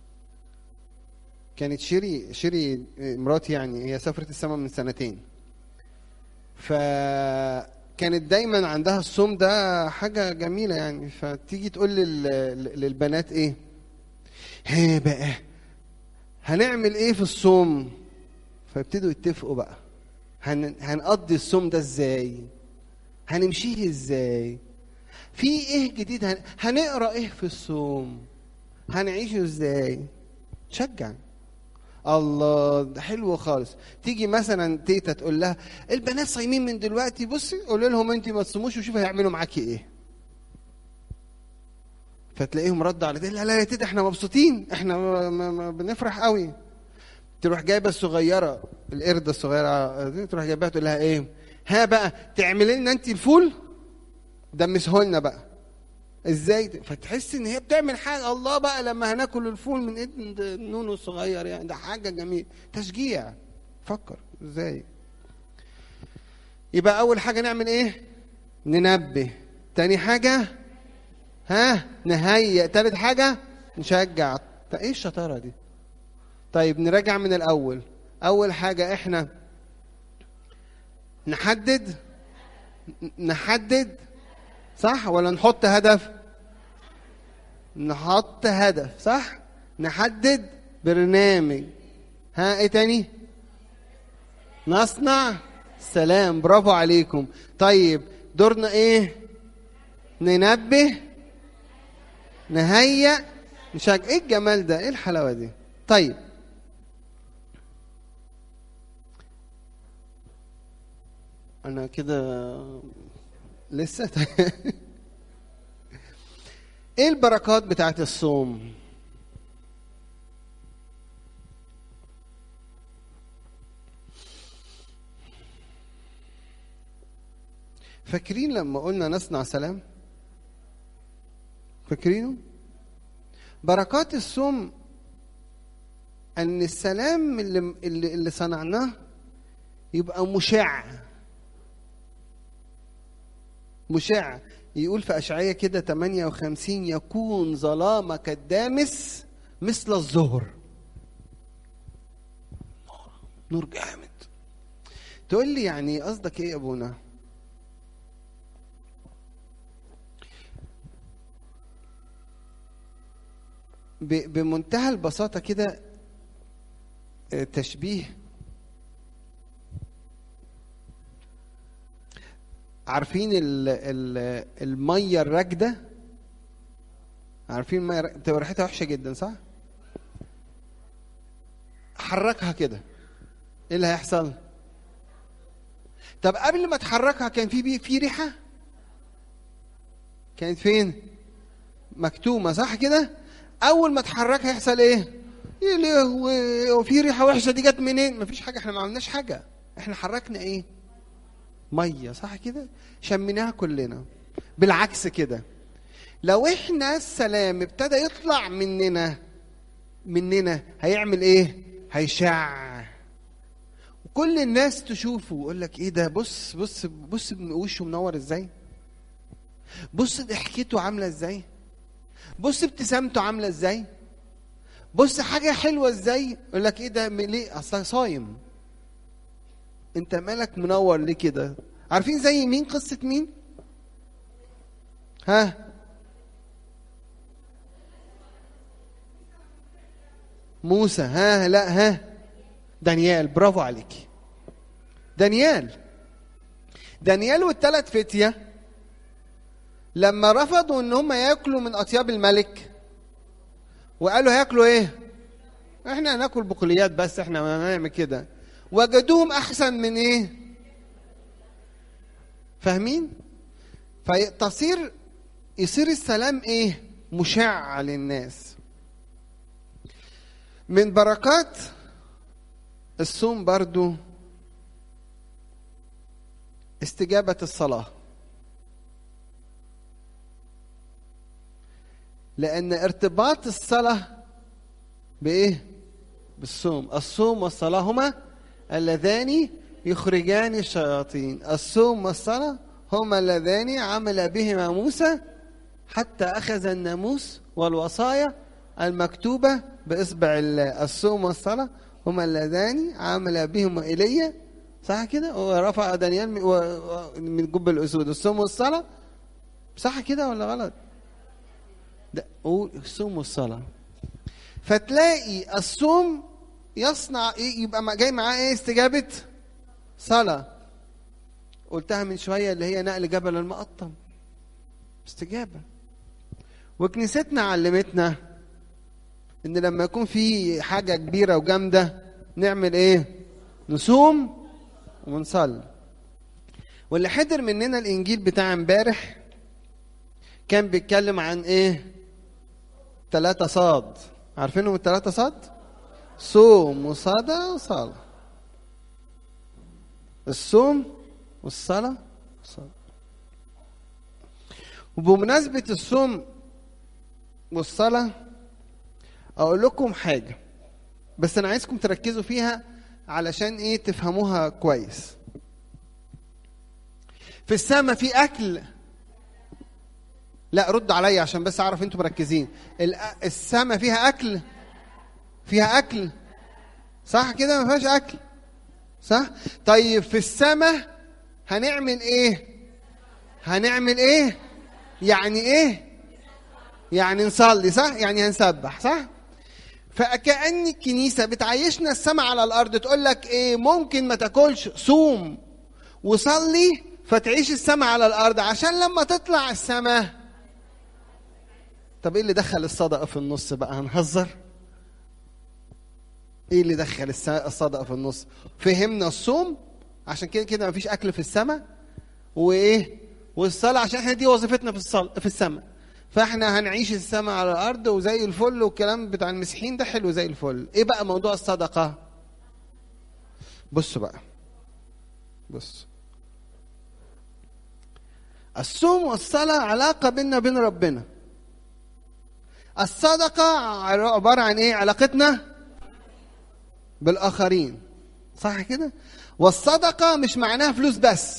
كانت شيري شيري مراتي يعني هي سافرت السما من سنتين فكانت دايما عندها الصوم ده حاجه جميله يعني فتيجي تقول لل- للبنات ايه هي بقى هنعمل ايه في الصوم فيبتدوا يتفقوا بقى هن... هنقضي الصوم ده ازاي هنمشيه ازاي في ايه جديد هن... هنقرا ايه في الصوم هنعيشه ازاي شجع الله ده حلو خالص تيجي مثلا تيتا تقول لها البنات صايمين من دلوقتي بصي قولي لهم انت ما تصوموش وشوفي هيعملوا معاكي ايه فتلاقيهم رد على تيتا لا لا يا تيتا احنا مبسوطين احنا ما ما ما بنفرح قوي تروح جايبه الصغيره القرده الصغيره دي تروح جايبها تقول لها ايه ها بقى تعملي لنا انت الفول دمسه لنا بقى ازاي ده؟ فتحس ان هي بتعمل حاجه الله بقى لما هناكل الفول من ايد نونو الصغير يعني ده حاجه جميله تشجيع فكر ازاي يبقى اول حاجه نعمل ايه ننبه تاني حاجه ها نهيئ تالت حاجه نشجع طب ايه الشطاره دي طيب نراجع من الاول اول حاجه احنا نحدد نحدد صح ولا نحط هدف نحط هدف صح نحدد برنامج ها ايه تاني نصنع سلام برافو عليكم طيب دورنا ايه ننبه نهيئ نشجع ايه الجمال ده ايه الحلاوه دي طيب انا كده لسه ايه البركات بتاعت الصوم فاكرين لما قلنا نصنع سلام فاكرينه بركات الصوم ان السلام اللي اللي, اللي صنعناه يبقى مشع مشع يقول في أشعية كده 58 يكون ظلامك الدامس مثل الظهر نور جامد تقول لي يعني قصدك ايه يا ابونا بمنتهى البساطة كده تشبيه عارفين ال ال الميه الراكده عارفين الميه بتبقى ريحتها وحشه جدا صح حركها كده ايه اللي هيحصل طب قبل ما تحركها كان في في ريحه كانت فين مكتومه صح كده اول ما تحركها يحصل ايه يا لهوي وفي ريحه وحشه دي جت منين مفيش حاجه احنا ما عملناش حاجه احنا حركنا ايه ميه صح كده شميناها كلنا بالعكس كده لو احنا السلام ابتدى يطلع مننا مننا هيعمل ايه هيشع وكل الناس تشوفه يقول لك ايه ده بص بص بص وشه منور ازاي بص ضحكته عامله ازاي بص ابتسامته عامله ازاي بص حاجه حلوه ازاي يقول لك ايه ده ليه اصل صايم انت مالك منور ليه كده عارفين زي مين قصة مين ها موسى ها لا ها دانيال برافو عليك دانيال دانيال والثلاث فتية لما رفضوا ان هم ياكلوا من اطياب الملك وقالوا هياكلوا ايه احنا هناكل بقوليات بس احنا ما نعمل كده وجدوهم احسن من ايه فاهمين فتصير يصير السلام ايه مشع للناس من بركات الصوم برضو استجابة الصلاة لأن ارتباط الصلاة بإيه؟ بالصوم الصوم والصلاة هما اللذان يخرجان الشياطين الصوم والصلاة هما اللذان عمل بهما موسى حتى أخذ الناموس والوصايا المكتوبة بإصبع الله الصوم والصلاة هما اللذان عمل بهما إيليا صح كده ورفع دانيال من جب الأسود الصوم والصلاة صح كده ولا غلط ده قول الصوم والصلاة فتلاقي الصوم يصنع ايه يبقى جاي معاه ايه استجابة صلاة قلتها من شوية اللي هي نقل جبل المقطم استجابة وكنيستنا علمتنا ان لما يكون في حاجة كبيرة وجامدة نعمل ايه نصوم ونصلي واللي حضر مننا الانجيل بتاع امبارح كان بيتكلم عن ايه ثلاثة صاد عارفينهم الثلاثة صاد صوم وصلاة وصلاة الصوم والصلاة والصلاة وبمناسبة الصوم والصلاة أقول لكم حاجة بس أنا عايزكم تركزوا فيها علشان إيه تفهموها كويس في السماء في أكل لا رد عليا عشان بس أعرف أنتم مركزين السماء فيها أكل فيها أكل صح كده ما فيهاش اكل صح طيب في السماء هنعمل ايه هنعمل ايه يعني ايه يعني نصلي صح يعني هنسبح صح فكأن الكنيسة بتعيشنا السماء على الأرض تقول لك إيه ممكن ما تاكلش صوم وصلي فتعيش السماء على الأرض عشان لما تطلع السماء طب إيه اللي دخل الصدقة في النص بقى هنهزر إيه اللي دخل الصدقة في النص فهمنا الصوم عشان كده كده مفيش أكل في السماء وإيه والصلاة عشان احنا دي وظيفتنا في الصلاة في السماء فاحنا هنعيش السماء على الارض وزي الفل والكلام بتاع المسيحيين ده حلو زي الفل ايه بقى موضوع الصدقه بصوا بقى بص الصوم والصلاة علاقة بيننا وبين ربنا الصدقة عبارة عن ايه علاقتنا بالآخرين صح كده والصدقة مش معناها فلوس بس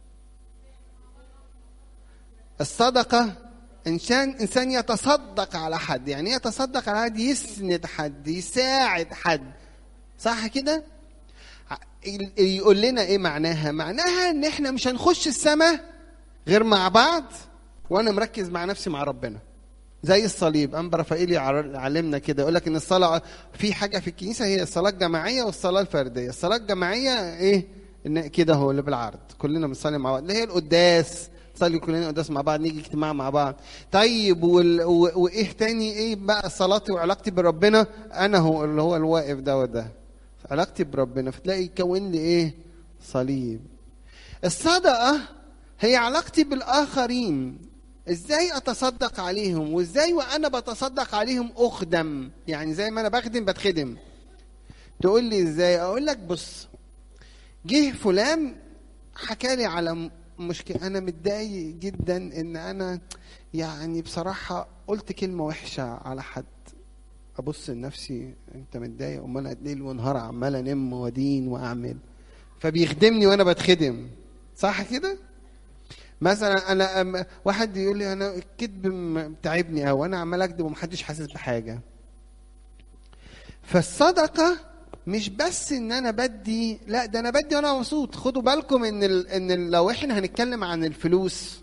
الصدقة إنسان إنسان يتصدق على حد يعني يتصدق على حد يسند حد يساعد حد صح كده يقول لنا إيه معناها معناها إن إحنا مش هنخش السماء غير مع بعض وأنا مركز مع نفسي مع ربنا زي الصليب أنبا رفائيل علمنا كده يقول لك إن الصلاة في حاجة في الكنيسة هي الصلاة الجماعية والصلاة الفردية الصلاة الجماعية إيه إن كده هو اللي بالعرض كلنا بنصلي مع بعض اللي هي القداس نصلي كلنا قداس مع بعض نيجي اجتماع مع بعض طيب وال... و... وايه تاني ايه بقى صلاتي وعلاقتي بربنا انا هو اللي هو الواقف ده وده علاقتي بربنا فتلاقي يكون لي ايه صليب الصدقه هي علاقتي بالاخرين ازاي اتصدق عليهم وازاي وانا بتصدق عليهم اخدم يعني زي ما انا بخدم بتخدم تقول لي ازاي اقول لك بص جه فلان حكى لي على مشكلة أنا متضايق جدا إن أنا يعني بصراحة قلت كلمة وحشة على حد أبص لنفسي أنت متضايق أمال أنا ليل ونهار عمال أنم وأدين وأعمل فبيخدمني وأنا بتخدم صح كده؟ مثلا أنا واحد يقول لي أنا الكذب تعبني أوي أنا عمال أكذب ومحدش حاسس بحاجة فالصدقة مش بس ان انا بدي لا ده انا بدي وانا مبسوط خدوا بالكم ان ال... ان ال... لو احنا هنتكلم عن الفلوس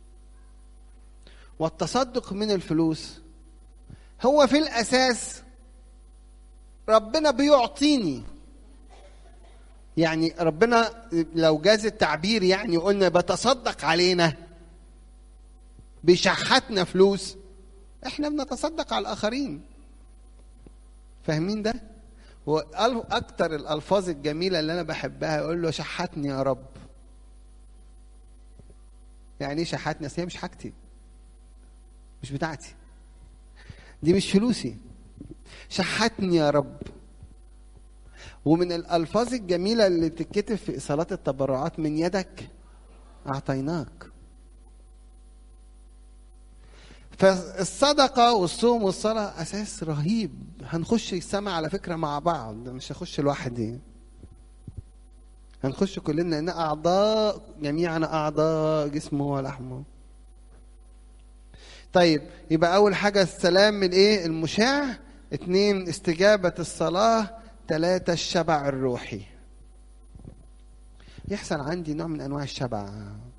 والتصدق من الفلوس هو في الاساس ربنا بيعطيني يعني ربنا لو جاز التعبير يعني قلنا بتصدق علينا بيشحتنا فلوس احنا بنتصدق على الاخرين فاهمين ده واكتر الالفاظ الجميله اللي انا بحبها يقول له شحتني يا رب يعني ايه شحتني اصل هي مش حاجتي مش بتاعتي دي مش فلوسي شحتني يا رب ومن الالفاظ الجميله اللي بتتكتب في صلاه التبرعات من يدك اعطيناك فالصدقه والصوم والصلاه اساس رهيب هنخش السماء على فكره مع بعض مش هخش لوحدي هنخش كلنا لان اعضاء جميعنا اعضاء جسمه ولحمه طيب يبقى اول حاجه السلام الايه المشاع اتنين استجابه الصلاه ثلاثه الشبع الروحي يحصل عندي نوع من انواع الشبع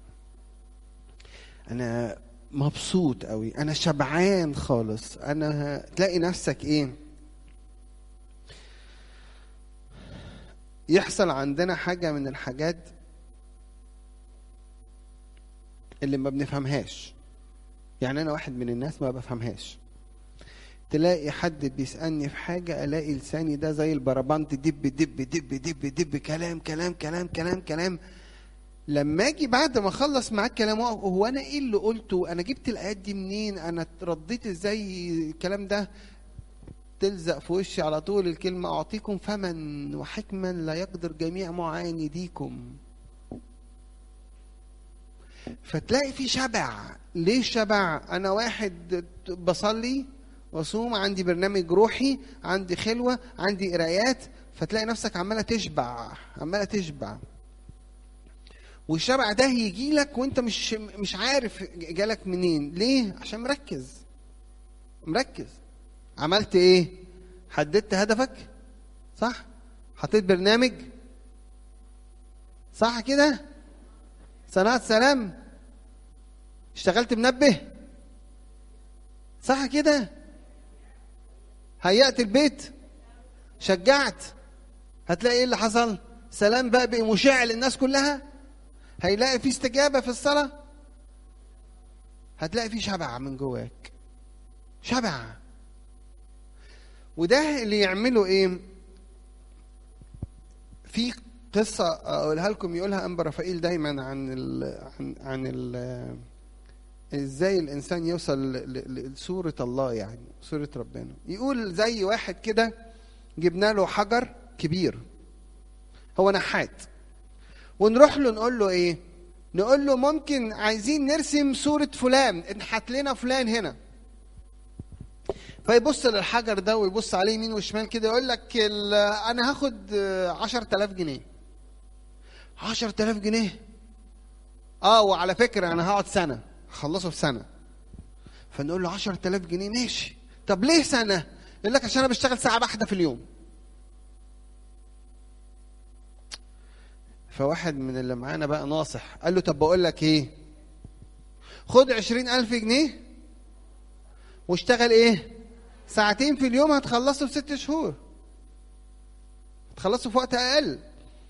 انا مبسوط قوي انا شبعان خالص انا تلاقي نفسك ايه يحصل عندنا حاجة من الحاجات اللي ما بنفهمهاش يعني أنا واحد من الناس ما بفهمهاش تلاقي حد بيسألني في حاجة ألاقي لساني ده زي البربنت دب دب دب دب دب كلام كلام كلام كلام كلام لما اجي بعد ما اخلص معاك كلام هو انا ايه اللي قلته انا جبت الايات دي منين انا رديت ازاي الكلام ده تلزق في وشي على طول الكلمة أعطيكم فما وحكما لا يقدر جميع معانديكم فتلاقي في شبع ليه شبع أنا واحد بصلي وصوم عندي برنامج روحي عندي خلوة عندي قرايات فتلاقي نفسك عمالة تشبع عمالة تشبع والشبع ده يجي لك وانت مش مش عارف جالك منين ليه عشان مركز مركز عملت ايه حددت هدفك صح حطيت برنامج صح كده صناعة سلام اشتغلت منبه صح كده هيأت البيت شجعت هتلاقي ايه اللي حصل سلام بقى بقى مشع للناس كلها هيلاقي في استجابة في الصلاة هتلاقي في شبع من جواك شبع وده اللي يعمله ايه في قصة أقولها لكم يقولها أنبا رفائيل دايما عن ال عن عن ال ازاي الانسان يوصل لصورة الله يعني صورة ربنا يقول زي واحد كده جبنا له حجر كبير هو نحات ونروح له نقول له ايه نقول له ممكن عايزين نرسم صورة فلان انحت لنا فلان هنا فيبص للحجر ده ويبص عليه يمين وشمال كده يقول لك انا هاخد عشر تلاف جنيه عشر تلاف جنيه اه وعلى فكرة انا هقعد سنة هخلصه في سنة فنقول له عشر تلاف جنيه ماشي طب ليه سنة يقول لك عشان انا بشتغل ساعة واحدة في اليوم فواحد من اللي معانا بقى ناصح قال له طب بقول لك ايه خد عشرين ألف جنيه واشتغل ايه ساعتين في اليوم هتخلصه في ست شهور هتخلصه في وقت أقل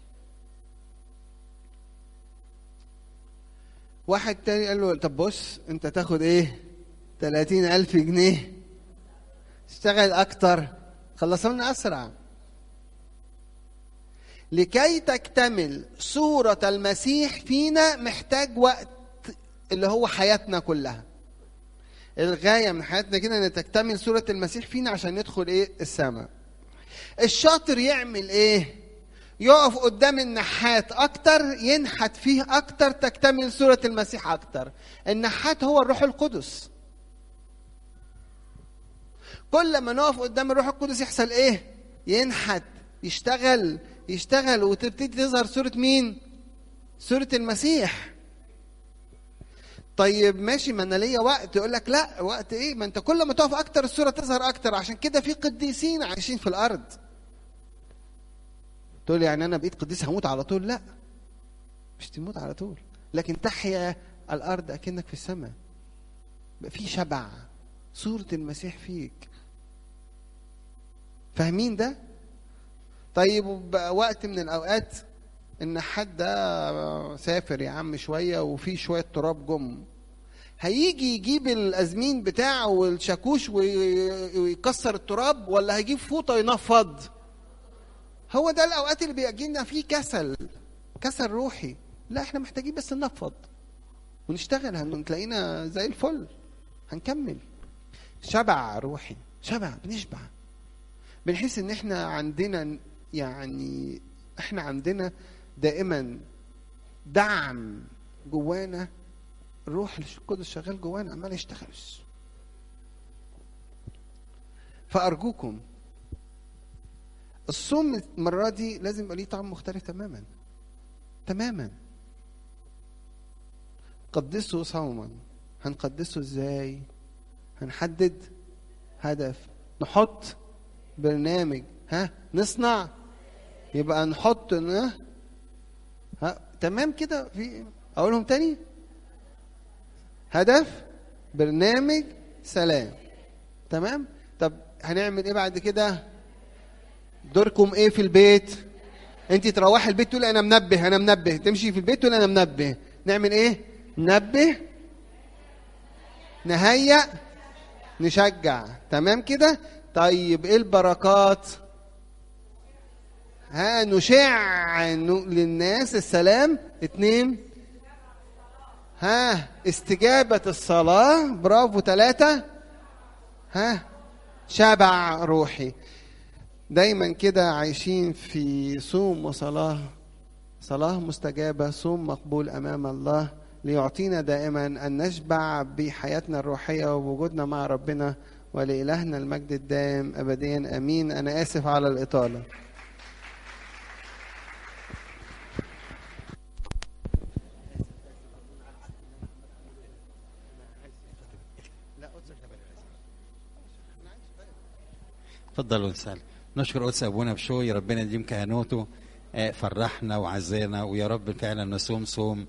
واحد تاني قال له طب بص انت تاخد ايه تلاتين ألف جنيه اشتغل أكتر خلصوا لنا أسرع لكي تكتمل صورة المسيح فينا محتاج وقت اللي هو حياتنا كلها الغاية من حياتنا كده ان تكتمل صورة المسيح فينا عشان ندخل ايه السماء الشاطر يعمل ايه يقف قدام النحات اكتر ينحت فيه اكتر تكتمل صورة المسيح اكتر النحات هو الروح القدس كل ما نقف قدام الروح القدس يحصل ايه ينحت يشتغل يشتغل وتبتدي تظهر صورة مين صورة المسيح طيب ماشي ما انا ليا وقت يقول لك لا وقت ايه ما انت كل ما تقف اكتر الصوره تظهر اكتر عشان كده في قديسين عايشين في الارض تقول يعني انا بقيت قديس هموت على طول لا مش تموت على طول لكن تحيا الارض اكنك في السماء في شبع صوره المسيح فيك فاهمين ده طيب وقت من الاوقات ان حد ده سافر يا عم شويه وفي شويه تراب جم هيجي يجيب الازمين بتاعه والشاكوش ويكسر التراب ولا هيجيب فوطه ينفض هو ده الاوقات اللي بيجينا فيه كسل كسل روحي لا احنا محتاجين بس ننفض ونشتغل هنلاقينا زي الفل هنكمل شبع روحي شبع بنشبع بنحس ان احنا عندنا يعني احنا عندنا دائما دعم جوانا الروح القدس شغال جوانا عمال يشتغل فارجوكم الصوم المره دي لازم يبقى ليه طعم مختلف تماما تماما قدسوا صوما هنقدسه ازاي هنحدد هدف نحط برنامج ها نصنع يبقى نحط ها, ها تمام كده في اقولهم تاني هدف برنامج سلام تمام طب هنعمل ايه بعد كده دوركم ايه في البيت انت تروحي البيت تقول انا منبه انا منبه تمشي في البيت تقول انا منبه نعمل ايه ننبه نهيأ نشجع تمام كده طيب ايه البركات ها نشع للناس السلام اتنين ها استجابة الصلاة برافو ثلاثة ها شبع روحي دايما كده عايشين في صوم وصلاة صلاة مستجابة صوم مقبول أمام الله ليعطينا دائما أن نشبع بحياتنا الروحية ووجودنا مع ربنا ولإلهنا المجد الدائم أبديا أمين أنا آسف على الإطالة تفضلوا نسال نشكر قدس ابونا بشوي ربنا يديم كهنوته آه، فرحنا وعزانا ويا رب فعلا نصوم صوم